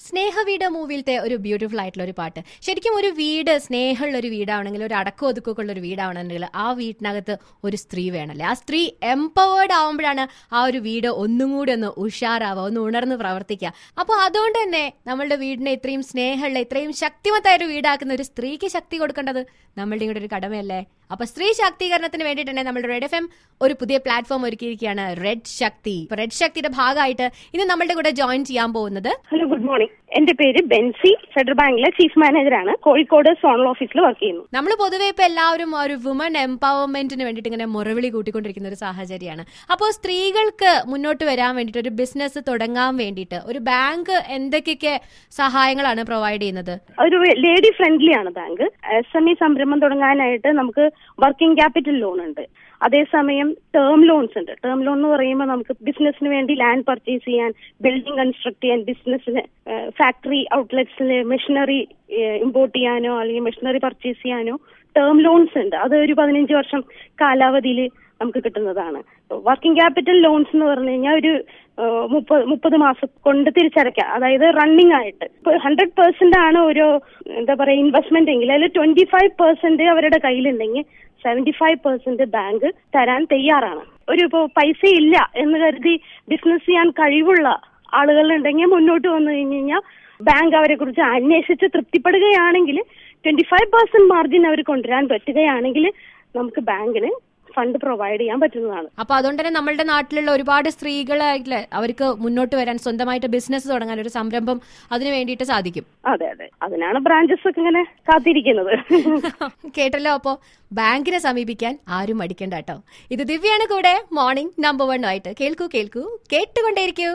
സ്നേഹവീട് മൂവിയിലത്തെ ഒരു ബ്യൂട്ടിഫുൾ ആയിട്ടുള്ള ഒരു പാട്ട് ശരിക്കും ഒരു വീട് സ്നേഹമുള്ള ഒരു വീടാണെങ്കിൽ ഒരു അടക്കം ഒതുക്കൊക്കെ ഉള്ള ഒരു വീടാണെന്നുണ്ടെങ്കിൽ ആ വീട്ടിനകത്ത് ഒരു സ്ത്രീ വേണമല്ലേ ആ സ്ത്രീ എംപവേർഡ് ആവുമ്പോഴാണ് ആ ഒരു വീട് ഒന്നും കൂടി ഒന്ന് ഉഷാറാവുക ഒന്ന് ഉണർന്ന് പ്രവർത്തിക്കുക അപ്പോൾ അതുകൊണ്ട് തന്നെ നമ്മളുടെ വീടിനെ ഇത്രയും സ്നേഹമുള്ള ഇത്രയും ശക്തിമത്തായ ഒരു വീടാക്കുന്ന ഒരു സ്ത്രീക്ക് ശക്തി കൊടുക്കേണ്ടത് നമ്മളുടെ കൂടെ ഒരു കടമയല്ലേ അപ്പൊ സ്ത്രീ ശാക്തീകരണത്തിന് വേണ്ടിയിട്ട് തന്നെ നമ്മുടെ റെഡ് എഫ് എം ഒരു പുതിയ പ്ലാറ്റ്ഫോം ഒരുക്കിയിരിക്കുകയാണ് റെഡ് ശക്തി റെഡ് ശക്തിയുടെ ഭാഗമായിട്ട് ഇന്ന് നമ്മളുടെ കൂടെ ജോയിൻ ചെയ്യാൻ പോകുന്നത് ഹലോ ഗുഡ് മോർണിംഗ് എന്റെ പേര് ബെൻസി ഫെഡറൽ ബാങ്കിലെ ചീഫ് മാനേജറാണ് കോഴിക്കോട് സോണൽ ഓഫീസിൽ വർക്ക് ചെയ്യുന്നു നമ്മൾ പൊതുവെ ഇപ്പൊ എല്ലാവരും ഒരു വുമൺ എംപവർമെന്റിന് വേണ്ടിയിട്ട് ഇങ്ങനെ മുറവിളി കൂട്ടിക്കൊണ്ടിരിക്കുന്ന ഒരു സാഹചര്യമാണ് അപ്പോൾ സ്ത്രീകൾക്ക് മുന്നോട്ട് വരാൻ വേണ്ടിയിട്ട് ഒരു ബിസിനസ് തുടങ്ങാൻ വേണ്ടിയിട്ട് ഒരു ബാങ്ക് എന്തൊക്കെയൊക്കെ സഹായങ്ങളാണ് പ്രൊവൈഡ് ചെയ്യുന്നത് ഒരു ലേഡി ഫ്രണ്ട്ലി ആണ് ബാങ്ക് എസ് എം ഇ സംരംഭം തുടങ്ങാനായിട്ട് നമുക്ക് വർക്കിംഗ് ക്യാപിറ്റൽ ലോൺ ഉണ്ട് അതേസമയം ടേം ലോൺസ് ഉണ്ട് ടേം ലോൺ എന്ന് പറയുമ്പോൾ നമുക്ക് ബിസിനസ്സിന് വേണ്ടി ലാൻഡ് പർച്ചേസ് ചെയ്യാൻ ബിൽഡിംഗ് കൺസ്ട്രക്ട് ചെയ്യാൻ ബിസിനസ്സിന് ഫാക്ടറി ഔട്ട്ലെറ്റ്സിൽ മെഷീനറി ഇമ്പോർട്ട് ചെയ്യാനോ അല്ലെങ്കിൽ മെഷീനറി പർച്ചേസ് ചെയ്യാനോ ടേം ലോൺസ് ഉണ്ട് അത് ഒരു പതിനഞ്ച് വർഷം കാലാവധിയിൽ നമുക്ക് കിട്ടുന്നതാണ് വർക്കിംഗ് ക്യാപിറ്റൽ ലോൺസ് എന്ന് പറഞ്ഞു കഴിഞ്ഞാൽ ഒരു ഏഹ്, മുപ്പത് മുപ്പത് മാസം കൊണ്ട് തിരിച്ചടയ്ക്കാം അതായത് റണ്ണിങ് ആയിട്ട് ഹൺഡ്രഡ് പെർസെന്റ് ആണ് ഒരു എന്താ പറയാ ഇൻവെസ്റ്റ്മെന്റ് എങ്കിൽ അതിൽ ട്വന്റി ഫൈവ് പെർസെന്റ് അവരുടെ കയ്യിലുണ്ടെങ്കിൽ സെവന്റി ഫൈവ് പെർസെന്റ് ബാങ്ക് തരാൻ തയ്യാറാണ് ഒരു ഇപ്പോൾ പൈസ ഇല്ല എന്ന് കരുതി ബിസിനസ് ചെയ്യാൻ കഴിവുള്ള ആളുകളുണ്ടെങ്കിൽ മുന്നോട്ട് വന്നു കഴിഞ്ഞ് കഴിഞ്ഞാൽ ബാങ്ക് അവരെ കുറിച്ച് അന്വേഷിച്ച് തൃപ്തിപ്പെടുകയാണെങ്കിൽ ട്വന്റി ഫൈവ് പെർസെന്റ് മാർജിൻ അവർ കൊണ്ടുവരാൻ പറ്റുകയാണെങ്കിൽ നമുക്ക് ബാങ്കിന് ഫണ്ട് പ്രൊവൈഡ് ചെയ്യാൻ പറ്റുന്നതാണ് അപ്പൊ അതുകൊണ്ട് തന്നെ നമ്മളുടെ നാട്ടിലുള്ള ഒരുപാട് സ്ത്രീകളായിട്ടില്ലേ അവർക്ക് മുന്നോട്ട് വരാൻ സ്വന്തമായിട്ട് ബിസിനസ് തുടങ്ങാൻ ഒരു സംരംഭം അതിന് വേണ്ടിയിട്ട് സാധിക്കും അതെ അതെ അതിനാണ് ബ്രാഞ്ചസ് ഒക്കെ ഇങ്ങനെ കാത്തിരിക്കുന്നത് കേട്ടല്ലോ അപ്പോ ബാങ്കിനെ സമീപിക്കാൻ ആരും മടിക്കണ്ട കേട്ടോ ഇത് ദിവ്യാണ് കൂടെ മോർണിംഗ് നമ്പർ വൺ ആയിട്ട് കേൾക്കൂ കേൾക്കൂ കേട്ടുകൊണ്ടേയിരിക്കൂ